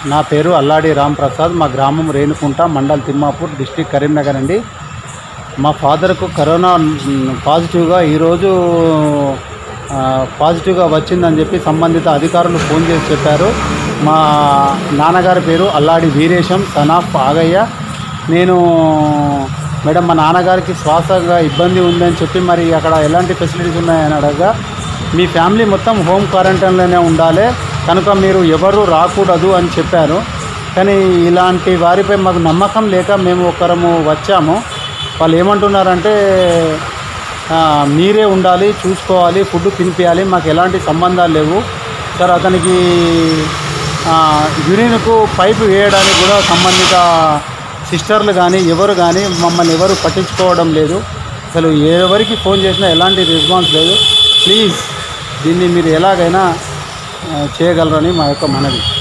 నా పేరు అల్లాడి రామ్ ప్రసాద్ మా గ్రామం రేణుకుంట మండల్ తిమ్మాపూర్ డిస్టిక్ కరీంనగర్ అండి మా ఫాదర్కు కరోనా మ్, పాజిటివ్గా ఈరోజు ఆ, పాజిటివ్గా వచ్చిందని చెప్పి సంబంధిత అధికారులు ఫోన్ చేసి చెప్పారు మా నాన్నగారి పేరు అల్లాడి వీరేశం సనాఫ్ ఆగయ్య నేను మేడం మా నాన్నగారికి శ్వాసగా ఇబ్బంది ఉందని చెప్పి మరి అక్కడ ఎలాంటి ఫెసిలిటీస్ ఉన్నాయని అడగగా మీ ఫ్యామిలీ మొత్తం హోమ్ క్వారంటైన్లోనే ఉండాలి కనుక మీరు ఎవరు రాకూడదు అని చెప్పారు కానీ ఇలాంటి వారిపై మాకు నమ్మకం లేక మేము ఒకరము వచ్చాము వాళ్ళు ఏమంటున్నారంటే ఆ, మీరే ఉండాలి చూసుకోవాలి ఫుడ్ తినిపించాలి మాకు ఎలాంటి సంబంధాలు లేవు సార్ అతనికి ఆ, యూరిన్కు పైపు వేయడానికి కూడా సంబంధిత సిస్టర్లు కానీ ఎవరు కానీ మమ్మల్ని ఎవరు పట్టించుకోవడం లేదు అసలు ఎవరికి ఫోన్ చేసినా ఎలాంటి రెస్పాన్స్ లేదు ప్లీజ్ దీన్ని మీరు ఎలాగైనా ఆ, చేయగలరని మా యొక్క మనవి